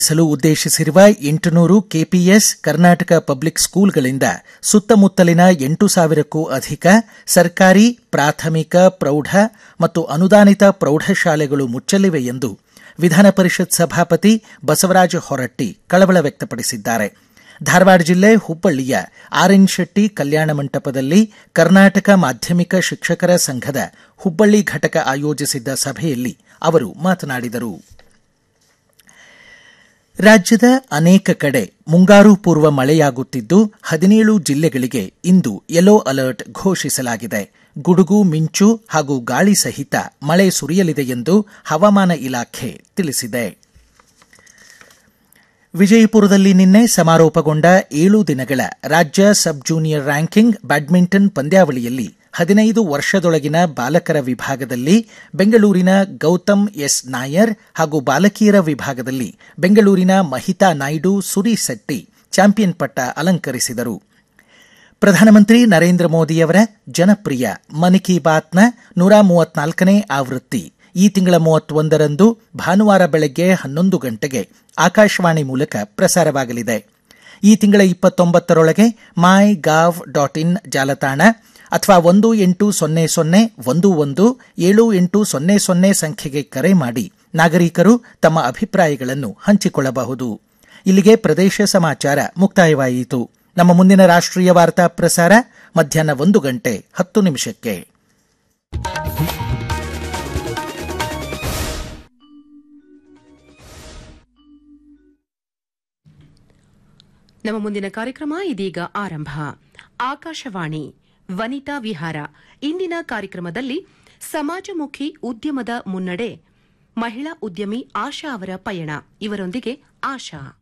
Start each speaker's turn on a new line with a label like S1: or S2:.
S1: ಸಲು ಉದ್ದೇಶಿಸಿರುವ ಎಂಟುನೂರು KPS Karnataka public ಸ್ಕೂಲ್ಗಳಿಂದ ಸುತ್ತಮುತ್ತಲಿನ ಎಂಟು ಸಾವಿರಕ್ಕೂ ಅಧಿಕ ಸರ್ಕಾರಿ ಪ್ರಾಥಮಿಕ ಪ್ರೌಢ ಮತ್ತು ಅನುದಾನಿತ ಪ್ರೌಢಶಾಲೆಗಳು ಮುಚ್ಚಲಿವೆ ಎಂದು ವಿಧಾನ ಪರಿಷತ್ ಸಭಾಪತಿ ಬಸವರಾಜ ಹೊರಟ್ಟಿ ಕಳವಳ ವ್ಯಕ್ತಪಡಿಸಿದ್ದಾರೆ ಧಾರವಾಡ ಜಿಲ್ಲೆ ಹುಬ್ಬಳ್ಳಿಯ ಆರ್ ಎನ್ ಶೆಟ್ಟಿ ಕಲ್ಯಾಣ ಮಂಟಪದಲ್ಲಿ ಕರ್ನಾಟಕ ಮಾಧ್ಯಮಿಕ ಶಿಕ್ಷಕರ ಸಂಘದ ಹುಬ್ಬಳ್ಳಿ ಘಟಕ ಆಯೋಜಿಸಿದ್ದ ಸಭೆಯಲ್ಲಿ ಅವರು ಮಾತನಾಡಿದರು ರಾಜ್ಯದ ಅನೇಕ ಕಡೆ ಮುಂಗಾರು ಪೂರ್ವ ಮಳೆಯಾಗುತ್ತಿದ್ದು ಹದಿನೇಳು ಜಿಲ್ಲೆಗಳಿಗೆ ಇಂದು ಯೆಲ್ಲೋ ಅಲರ್ಟ್ ಘೋಷಿಸಲಾಗಿದೆ ಗುಡುಗು ಮಿಂಚು ಹಾಗೂ ಗಾಳಿ ಸಹಿತ ಮಳೆ ಸುರಿಯಲಿದೆ ಎಂದು ಹವಾಮಾನ ಇಲಾಖೆ ತಿಳಿಸಿದೆ ವಿಜಯಪುರದಲ್ಲಿ ನಿನ್ನೆ ಸಮಾರೋಪಗೊಂಡ ಏಳು ದಿನಗಳ ರಾಜ್ಯ ಸಬ್ ಜೂನಿಯರ್ ರ್ಯಾಂಕಿಂಗ್ ಬ್ಯಾಡ್ಮಿಂಟನ್ ಪಂದ್ಯಾವಳಿಯಲ್ಲಿ ಹದಿನೈದು ವರ್ಷದೊಳಗಿನ ಬಾಲಕರ ವಿಭಾಗದಲ್ಲಿ ಬೆಂಗಳೂರಿನ ಗೌತಮ್ ಎಸ್ ನಾಯರ್ ಹಾಗೂ ಬಾಲಕಿಯರ ವಿಭಾಗದಲ್ಲಿ ಬೆಂಗಳೂರಿನ ಮಹಿತಾ ನಾಯ್ಡು ಸುರಿಸೆಟ್ಟಿ ಚಾಂಪಿಯನ್ ಪಟ್ಟ ಅಲಂಕರಿಸಿದರು ಪ್ರಧಾನಮಂತ್ರಿ ನರೇಂದ್ರ ಮೋದಿಯವರ ಜನಪ್ರಿಯ ಮನ್ ಕಿ ಬಾತ್ನ ನೂರ ಮೂವತ್ನಾಲ್ಕನೇ ಆವೃತ್ತಿ ಈ ತಿಂಗಳ ಮೂವತ್ತೊಂದರಂದು ಭಾನುವಾರ ಬೆಳಗ್ಗೆ ಹನ್ನೊಂದು ಗಂಟೆಗೆ ಆಕಾಶವಾಣಿ ಮೂಲಕ ಪ್ರಸಾರವಾಗಲಿದೆ ಈ ತಿಂಗಳ ಇಪ್ಪತ್ತೊಂಬತ್ತರೊಳಗೆ ಮೈ ಗಾವ್ ಡಾಟ್ ಇನ್ ಜಾಲತಾಣ ಅಥವಾ ಒಂದು ಎಂಟು ಸೊನ್ನೆ ಸೊನ್ನೆ ಒಂದು ಒಂದು ಏಳು ಎಂಟು ಸೊನ್ನೆ ಸೊನ್ನೆ ಸಂಖ್ಯೆಗೆ ಕರೆ ಮಾಡಿ ನಾಗರಿಕರು ತಮ್ಮ ಅಭಿಪ್ರಾಯಗಳನ್ನು ಹಂಚಿಕೊಳ್ಳಬಹುದು ಇಲ್ಲಿಗೆ ಪ್ರದೇಶ ಸಮಾಚಾರ ಮುಕ್ತಾಯವಾಯಿತು ನಮ್ಮ ಮುಂದಿನ ರಾಷ್ಟ್ರೀಯ ವಾರ್ತಾ ಪ್ರಸಾರ ಮಧ್ಯಾಹ್ನ ಒಂದು ಗಂಟೆ ಹತ್ತು ನಿಮಿಷಕ್ಕೆ
S2: ನಮ್ಮ ಮುಂದಿನ ಕಾರ್ಯಕ್ರಮ ಇದೀಗ ಆರಂಭ ಆಕಾಶವಾಣಿ ವನಿತಾ ವಿಹಾರ ಇಂದಿನ ಕಾರ್ಯಕ್ರಮದಲ್ಲಿ ಸಮಾಜಮುಖಿ ಉದ್ಯಮದ ಮುನ್ನಡೆ ಮಹಿಳಾ ಉದ್ಯಮಿ ಆಶಾ ಅವರ ಪಯಣ ಇವರೊಂದಿಗೆ ಆಶಾ